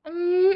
ம்,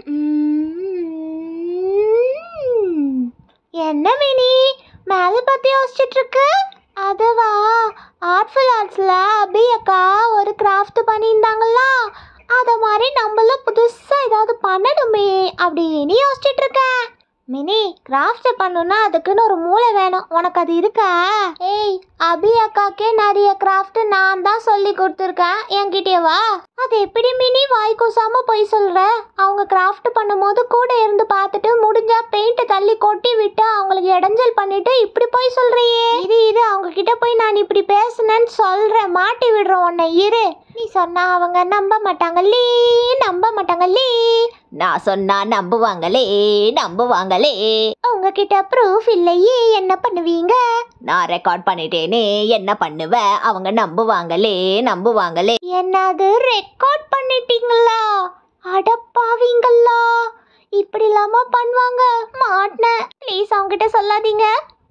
ம். என்ன மினி மேல பத்தி யோசிச்சுட்டு இருக்கு அதுவா ஆர்ட்ஃபுல் ஆர்ட்ஸில் அபி அக்கா ஒரு கிராஃப்ட் பண்ணியிருந்தாங்களா அதை மாதிரி நம்மளும் புதுசாக ஏதாவது பண்ணணுமே அப்படின்னு யோசிச்சுட்டு இருக்கேன் மினி கிராஃப்ட் பண்ணணும்னா அதுக்குன்னு ஒரு மூளை வேணும் உனக்கு அது இருக்கா ஏய் அபி அக்காக்கே நிறைய கிராஃப்ட் நான் தான் சொல்லி கொடுத்துருக்கேன் என்கிட்டயே வா அது எப்படி மினி வாய் கூசாம போய் சொல்ற அவங்க கிராஃப்ட் பண்ணும்போது கூட இருந்து பார்த்துட்டு முடிஞ்சா பெயிண்ட் தள்ளி கொட்டி விட்டு அவங்களுக்கு இடைஞ்சல் பண்ணிட்டு இப்படி போய் சொல்றியே இரு இரு அவங்க கிட்ட போய் நான் இப்படி பேசுனேன்னு சொல்றேன் மாட்டி விடுறோம் உன்னை இரு நீ சொன்னா அவங்க நம்ப மாட்டாங்களே நம்ப மாட்டாங்களே நான் சொன்னா நம்புவாங்களே நம்புவாங்களே உங்ககிட்ட ப்ரூஃப் இல்லையே என்ன பண்ணுவீங்க நான் ரெக்கார்ட் பண்ணிட்டேனே என்ன பண்ணுவ அவங்க நம்புவாங்களே நம்புவாங்களே என்னது ரெக்கார்ட் பண்ணிட்டீங்களா அடப்பாவீங்களா இப்படி இல்லாம பண்ணுவாங்க மாட்டினேன் ப்ளீஸ் அவங்ககிட்ட சொல்லாதீங்க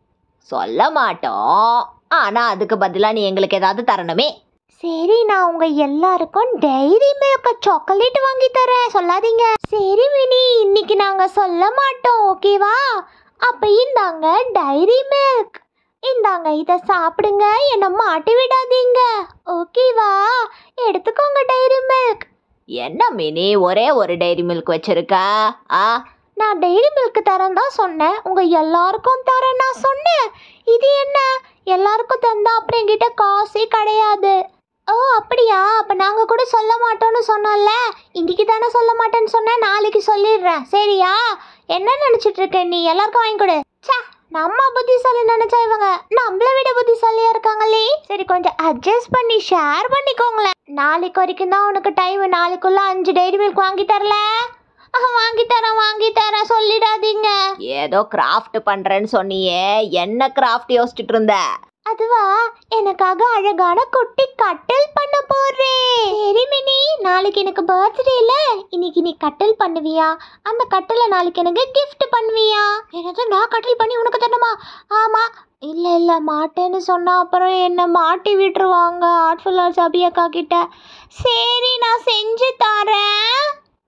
சொல்ல மாட்டோம் ஆனா அதுக்கு பதிலா நீ எங்களுக்கு ஏதாவது தரணுமே சரி நான் உங்க எல்லாருக்கும் டைரி மில்க் சாக்லேட் வாங்கி தரேன் சொல்லாதீங்க சரி மினி இன்னைக்கு நாங்க சொல்ல மாட்டோம் ஓகேவா அப்ப இந்தாங்க டைரி மில்க் இந்தாங்க இதை சாப்பிடுங்க என்ன மாட்டி விடாதீங்க ஓகேவா எடுத்துக்கோங்க டைரி மில்க் என்ன மினி ஒரே ஒரு டைரி மில்க் வச்சிருக்கா ஆ நான் டெய்ரி மில்க் தரேன் தான் சொன்னேன் உங்க எல்லாருக்கும் தரேன் நான் சொன்னேன் இது என்ன எல்லாருக்கும் தந்தா அப்புறம் என்கிட்ட காசே கிடையாது ஓ அப்படியா அப்ப நாங்க கூட சொல்ல மாட்டோம்னு சொன்னோம்ல இன்னைக்கு தானே சொல்ல மாட்டேன்னு சொன்னேன் நாளைக்கு சொல்லிடுறேன் சரியா என்ன நினைச்சிட்டு இருக்க நீ எல்லாருக்கும் வாங்கி கொடு ச்சே நம்ம புத்திசாலி நினைச்சா இவங்க நம்மள விட புத்திசாலியா இருக்காங்களே சரி கொஞ்சம் அட்ஜஸ்ட் பண்ணி ஷேர் பண்ணிக்கோங்களேன் நாளைக்கு வரைக்கும் தான் உனக்கு டைம் நாளைக்குள்ள அஞ்சு டைரி மில்க் வாங்கி தரல ஆஹ், வாங்கி தரேன் வாங்கி தரேன் சொல்லிடாதீங்க ஏதோ கிராஃப்ட் பண்றேன்னு சொன்னியே என்ன கிராஃப்ட் யோசிச்சுட்டு இருந்த அதுவா எனக்காக அழகான குட்டி கட்டில் பண்ண போறேன் சரி மினி நாளைக்கு எனக்கு பர்த்டே இல்ல இன்னைக்கு நீ கட்டில் பண்ணுவியா அந்த கட்டில நாளைக்கு எனக்கு gift பண்ணுவியா எனக்கு நான் கட்டில் பண்ணி உனக்கு தரணுமா ஆமா இல்ல இல்ல மாட்டேன்னு சொன்னா அப்புறம் என்ன மாட்டி விட்டுருவாங்க ஆர்ட்ஃபுல் ஆர்ட்ஸ் அபியக்கா கிட்ட சரி நான் செஞ்சு தரேன்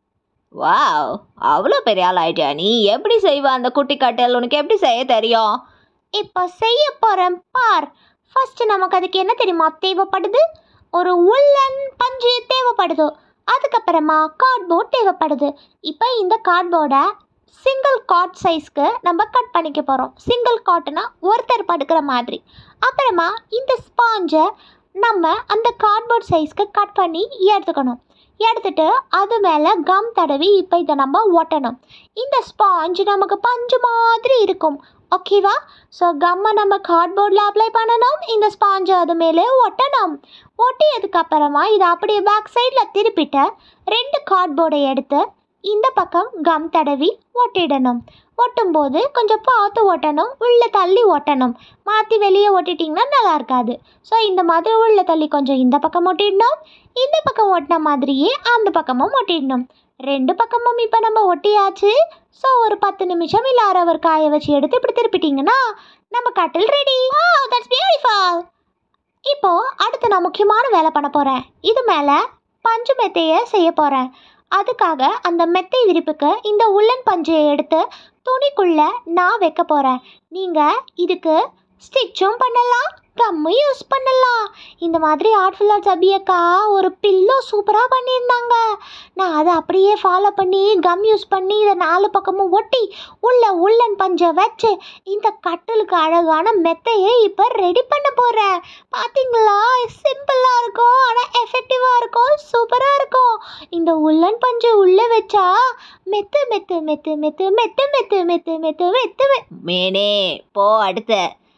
வாவ் அவ்வளோ பெரிய ஆள் ஆயிட்டியா நீ எப்படி செய்வ அந்த குட்டி கட்டல் உனக்கு எப்படி செய்ய தெரியும் இப்போ செய்ய போகிறேன் பார் ஃபர்ஸ்ட் நமக்கு அதுக்கு என்ன தெரியுமா தேவைப்படுது ஒரு உள்ளன் பஞ்சு தேவைப்படுது அதுக்கப்புறமா கார்ட்போர்ட் தேவைப்படுது இப்போ இந்த கார்ட்போர்டை சிங்கிள் கார்ட் சைஸ்க்கு நம்ம கட் பண்ணிக்க போகிறோம் சிங்கிள் கார்ட்னா ஒருத்தர் படுக்கிற மாதிரி அப்புறமா இந்த ஸ்பாஞ்சை நம்ம அந்த கார்ட்போர்ட் சைஸ்க்கு கட் பண்ணி எடுத்துக்கணும் எடுத்துட்டு அது மேலே கம் தடவி இப்போ இதை நம்ம ஒட்டணும் இந்த ஸ்பாஞ்ச் நமக்கு பஞ்சு மாதிரி இருக்கும் ஓகேவா ஸோ கம்மை நம்ம கார்ட்போர்டில் அப்ளை பண்ணணும் இந்த ஸ்பாஞ்சை அது மேலே ஒட்டணும் ஒட்டியதுக்கு அப்புறமா இதை அப்படியே பேக் சைடில் திருப்பிட்டு ரெண்டு கார்ட்போர்டை எடுத்து இந்த பக்கம் கம் தடவி ஒட்டிடணும் ஒட்டும்போது கொஞ்சம் பார்த்து ஒட்டணும் உள்ளே தள்ளி ஒட்டணும் மாற்றி வெளியே ஒட்டிட்டிங்கன்னா நல்லா இருக்காது ஸோ இந்த மாதிரி உள்ளே தள்ளி கொஞ்சம் இந்த பக்கம் ஒட்டிடணும் இந்த பக்கம் ஒட்டின மாதிரியே அந்த பக்கமும் ஒட்டிடணும் ரெண்டு பக்கமும் இப்போ நம்ம ஒட்டியாச்சு ஸோ ஒரு பத்து நிமிஷம் இல்லை அரை அவர் காய வச்சு எடுத்து இப்படி திருப்பிட்டீங்கன்னா நம்ம கட்டில் ரெடி தட்ஸ் பியூட்டிஃபுல் இப்போ அடுத்து நான் முக்கியமான வேலை பண்ண போகிறேன் இது மேலே பஞ்சு மெத்தையை செய்ய போகிறேன் அதுக்காக அந்த மெத்தை விரிப்புக்கு இந்த உள்ளன் பஞ்சையை எடுத்து துணிக்குள்ளே நான் வைக்க போகிறேன் நீங்கள் இதுக்கு ஸ்டிச்சும் பண்ணலாம் கம்மும் யூஸ் பண்ணலாம் இந்த மாதிரி ஆர்ட்ஃபுல் ஆர்ட்ஸ் அபியக்கா ஒரு பில்லோ சூப்பராக பண்ணியிருந்தாங்க நான் அதை அப்படியே ஃபாலோ பண்ணி கம் யூஸ் பண்ணி இதை நாலு பக்கமும் ஒட்டி உள்ள உள்ளன் பஞ்சை வச்சு இந்த கட்டிலுக்கு அழகான மெத்தையை இப்போ ரெடி பண்ண போகிறேன் பார்த்தீங்களா சிம்பிளாக இருக்கும் ஆனால் எஃபெக்டிவாக இருக்கும் சூப்பராக இருக்கும் இந்த உள்ளன் பஞ்சை உள்ளே வச்சா மெத்து மெத்து மெத்து மெத்து மெத்து மெத்து மெத்து மெத்து மெத்து மேனே போ அடுத்த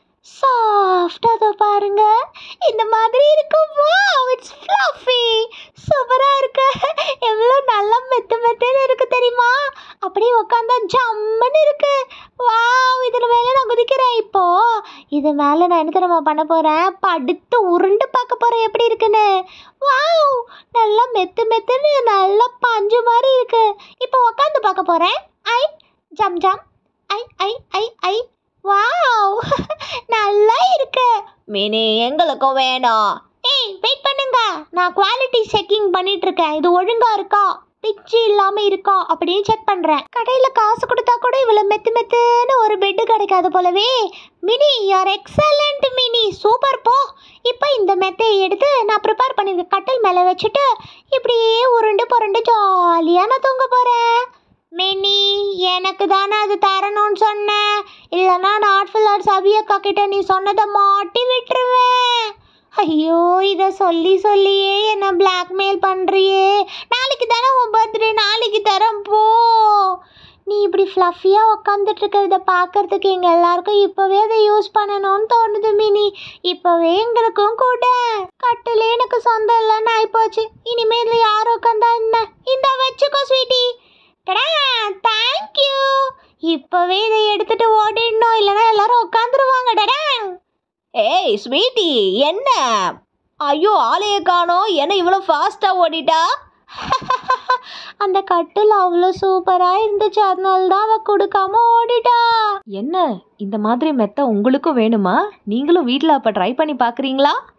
சாஃப்டாக பாருங்க இந்த மாதிரி இருக்கும் வாவ் இட்ஸ் ஃப்ளஃபி சூப்பராக இருக்கு எவ்வளோ நல்லா மெத்து மெத்துன்னு இருக்கு தெரியுமா அப்படியே உட்காந்தா ஜம்முன்னு இருக்கு வாவ் இதில் மேலே நான் குதிக்கிறேன் இப்போ இது மேலே நான் என்ன தெரியுமா பண்ண போகிறேன் படுத்து உருண்டு பார்க்க போகிறேன் எப்படி இருக்குன்னு வாவ் நல்லா மெத்து மெத்துன்னு நல்லா பஞ்சு மாதிரி இருக்கு இப்போ உட்காந்து பார்க்க போகிறேன் ஐ ஜம் ஜம் ஐ ஐ ஐ ஐ வாவ் நல்லா இருக்கு மினி எங்களுக்கும் வேணும் ஏய் வெயிட் பண்ணுங்க நான் குவாலிட்டி செக்கிங் பண்ணிட்டு இருக்கேன் இது ஒழுங்கா இருக்கா பிச்சு இல்லாம இருக்கா அப்படின்னு செக் பண்றேன் கடையில காசு கொடுத்தா கூட இவ்வளவு மெத்து மெத்துன்னு ஒரு பெட்டு கிடைக்காது போலவே மினி யார் எக்ஸலண்ட் மினி சூப்பர் போ இப்போ இந்த மெத்தையை எடுத்து நான் ப்ரிப்பேர் பண்ணிருக்க கட்டில் மேலே வச்சுட்டு இப்படியே உருண்டு புரண்டு ஜாலியாக நான் தூங்க போகிறேன் மினி எனக்கு தானே அது தரணும்னு சொன்னேன் இல்லைன்னா நாட் ஃபில்லர் சபியக்கா கிட்ட நீ சொன்னதை மாட்டி விட்டுருவேன் ஐயோ இதை சொல்லி சொல்லியே என்னை பிளாக்மெயில் பண்ணுறியே நாளைக்கு தானே உன் பர்த்டே நாளைக்கு தரேன் போ நீ இப்படி ஃப்ளஃபியாக உக்காந்துட்டு இருக்கிறத பார்க்கறதுக்கு எங்கள் எல்லாருக்கும் இப்போவே அதை யூஸ் பண்ணணும்னு தோணுது மினி இப்போவே எங்களுக்கும் கூட கட்டிலே எனக்கு சொந்தம் இல்லைன்னு ஆயிப்போச்சு இனிமேல் இதில் யார் உட்காந்தா என்ன இந்த வச்சுக்கோ ஸ்வீட்டி டடா தேங்க்யூ இப்போவே இதை எடுத்துட்டு ஓடிடணும் இல்லைன்னா எல்லாரும் உட்காந்துருவாங்க டடா ஏய் ஸ்வீட்டி என்ன ஐயோ ஆளையே காணோம் என்ன இவ்வளோ ஃபாஸ்ட்டாக ஓடிட்டா அந்த கட்டில் அவ்வளோ சூப்பராக இருந்துச்சு அதனால தான் அவள் கொடுக்காம ஓடிட்டா என்ன இந்த மாதிரி மெத்த உங்களுக்கும் வேணுமா நீங்களும் வீட்டில் அப்போ ட்ரை பண்ணி பார்க்குறீங்களா